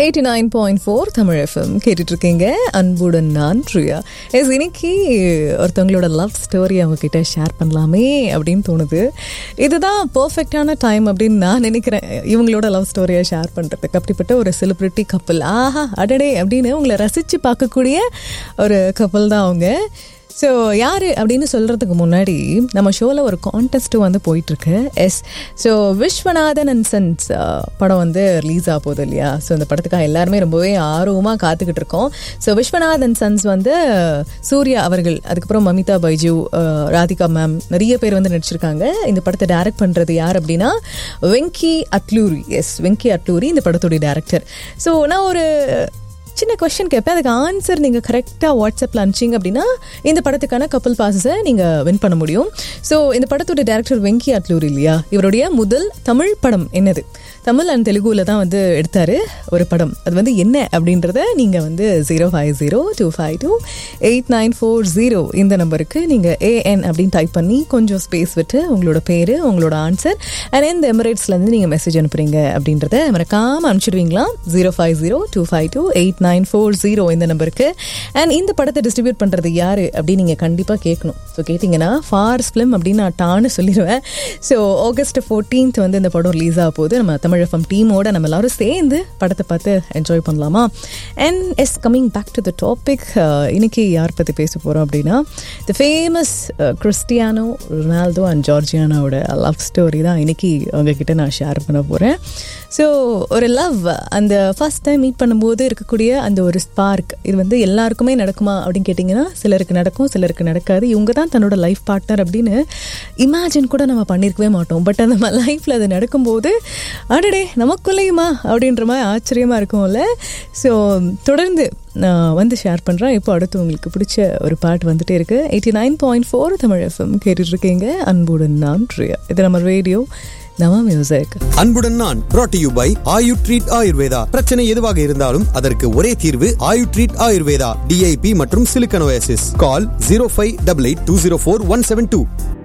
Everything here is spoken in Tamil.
eighty nine point four Tamil FM கேட்டுட்டு இருக்கீங்க அன்புடன் நான் ப்ரியா எஸ் இன்னைக்கு ஒருத்தவங்களோட லவ் ஸ்டோரி அவங்க கிட்ட ஷேர் பண்ணலாமே அப்படின்னு தோணுது இதுதான் பர்ஃபெக்டான டைம் அப்படின்னு நான் நினைக்கிறேன் இவங்களோட லவ் ஸ்டோரியை ஷேர் பண்ணுறதுக்கு அப்படிப்பட்ட ஒரு செலிப்ரிட்டி கப்பல் ஆஹா அடடே அப்படின்னு உங்களை ரசித்து பார்க்கக்கூடிய ஒரு கப்பல் தான் அவங்க ஸோ யார் அப்படின்னு சொல்கிறதுக்கு முன்னாடி நம்ம ஷோவில் ஒரு கான்டெஸ்ட் வந்து போயிட்டுருக்கு yes so Viswanathan and sons படம் வந்து ரிலீஸ் ஆக போகுது இல்லையா ஸோ இந்த படத்துக்காக எல்லாருமே ரொம்பவே ஆர்வமாக காத்துக்கிட்டு இருக்கோம் ஸோ விஸ்வநாதன் சன்ஸ் வந்து சூர்யா அவர்கள் அதுக்கப்புறம் மமிதா பைஜு அஹ், ராதிகா மேம் நிறைய பேர் வந்து நடிச்சிருக்காங்க இந்த படத்தை டைரக்ட் பண்ணுறது யார் அப்படின்னா வெங்கி அட்லூரி எஸ் வெங்கி அட்லூரி இந்த படத்துடைய டேரக்டர் ஸோ நான் ஒரு சின்ன கொஸ்டின் கேட்பேன் அதுக்கு ஆன்சர் நீங்கள் கரெக்டாக வாட்ஸ்அப்பில் அனுப்பிச்சிங்க அப்படின்னா இந்த படத்துக்கான கப்பல் பாசஸை நீங்கள் வின் பண்ண முடியும் ஸோ இந்த படத்தோட டேரக்டர் வெங்கி அட்லூர் இல்லையா இவருடைய முதல் தமிழ் படம் என்னது தமிழ் அண்ட் தெலுங்குல தான் வந்து எடுத்தார் ஒரு படம் அது வந்து என்ன அப்படின்றத நீங்கள் வந்து zero five zero two five two eight nine four zero இந்த நம்பருக்கு நீங்கள் ஏஎன் அப்படின்னு டைப் பண்ணி கொஞ்சம் ஸ்பேஸ் விட்டு உங்களோட பேர் உங்களோட ஆன்சர் அண்ட் எந்த எமிரேட்ஸ்லேருந்து நீங்கள் மெசேஜ் அனுப்புறீங்க அப்படின்றத மறக்காமல் அனுப்பிச்சிடுவீங்களா zero five zero two five two eight nine four zero இந்த நம்பருக்கு அண்ட் இந்த படத்தை டிஸ்ட்ரிபியூட் பண்ணுறது யார் அப்படின்னு நீங்கள் கண்டிப்பாக கேட்கணும் ஸோ கேட்டிங்கன்னா ஃபார்ஸ் ஃபிலிம் அப்படின்னு நான் டான்னு சொல்லிடுவேன் ஸோ ஆகஸ்ட் ஃபோர்டீன்த் வந்து இந்த படம் ரிலீஸ் ஆக போகுது நம்ம தமிழ் எஃப்எம் டீமோட நம்ம எல்லாரும் சேர்ந்து படத்தை பார்த்து என்ஜாய் பண்ணலாமா and as coming back to the topic இன்னைக்கு யார் பற்றி பேச போகிறோம் அப்படின்னா the famous Cristiano Ronaldo and ஜார்ஜியானோட லவ் ஸ்டோரி தான் இன்னைக்கு உங்ககிட்ட நான் ஷேர் பண்ண போகிறேன் ஸோ ஒரு லவ் அந்த ஃபர்ஸ்ட் டைம் மீட் பண்ணும்போது இருக்கக்கூடிய அந்த ஒரு ஸ்பார்க் இது வந்து எல்லாருக்குமே நடக்குமா அப்படின்னு கேட்டிங்கன்னா சிலருக்கு நடக்கும் சிலருக்கு நடக்காது இவங்க தான் தன்னோட லைஃப் பார்ட்னர் அப்படின்னு இமேஜின் கூட நம்ம பண்ணியிருக்கவே மாட்டோம் பட் அந்த லைஃப்பில் அது நடக்கும்போது அடடே நமக்குள்ளேயுமா அப்படின்ற மாதிரி ஆச்சரியமாக இருக்கும்ல ஸோ தொடர்ந்து நான் வந்து ஷேர் பண்ணுறேன் இப்போ அடுத்து உங்களுக்கு பிடிச்ச ஒரு பாட்டு வந்துட்டே இருக்கு eighty nine point four Tamil FM கேட்டுட்டு இருக்கீங்க அன்புடன் நான் ப்ரியா இது நம்ம ரேடியோ நம்ம மியூசிக் அன்புடன் நான் brought to you by Ayu treat Ayurveda பிரச்சனை எதுவாக இருந்தாலும் அதற்கு ஒரே தீர்வு ஆயு ட்ரீட் ஆயுர்வேதா டிஐபி மற்றும் சிலிக்கனோசிஸ் call zero five double eight two zero four one seven two